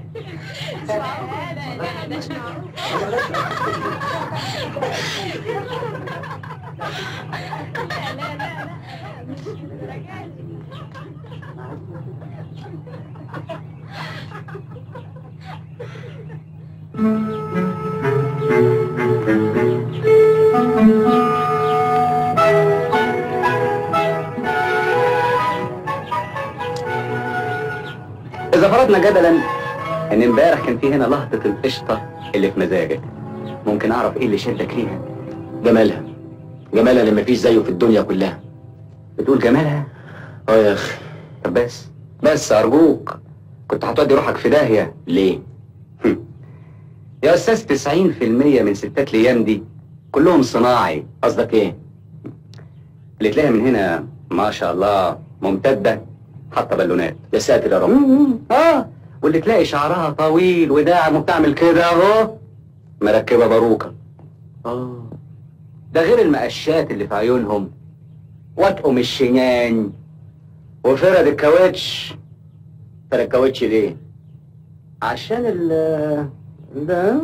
إذا فرضنا جدلا إن امبارح كان في هنا لهطة القشطة اللي في مزاجك ممكن أعرف إيه اللي شدك ليها؟ جمالها جمالها اللي مفيش زيه في الدنيا كلها بتقول جمالها؟ اه يا اخي طب بس بس أرجوك كنت هتودي روحك في داهية ليه يا أستاذ 90% من ستات الأيام دي كلهم صناعي قصدك ايه اللي تلاقيها من هنا ما شاء الله ممتدة حاطة بالونات يا ساتر يا رب اه واللي تلاقي شعرها طويل وداعم وبتعمل كده اهو مركبة باروكة اه ده غير المقشات اللي في عيونهم واتقم الشنان وفرد الكاوتش فرق الكاوتش ليه عشان ال ده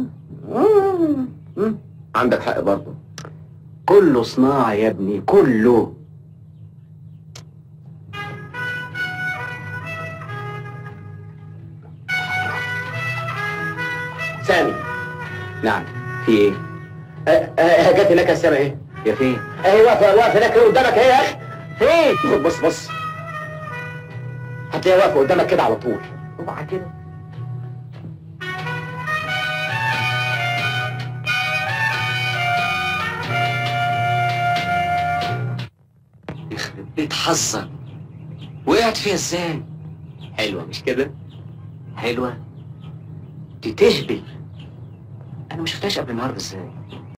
عندك حق برضه كله صناعة يا ابني كله سامي نعم في ايه؟ آه، آه، جت هناك السما ايه يا فين؟ اهي واقفه واقفه هناك قدامك اهي يا اخي فين خد بص بص هتلاقيها واقفه قدامك كده على طول اوعى كده يخرب بيت حظك وقعت فيها ازاي؟ حلوه مش كده حلوة دي تهبل انا ما شفتهاش قبل النهارده ازاي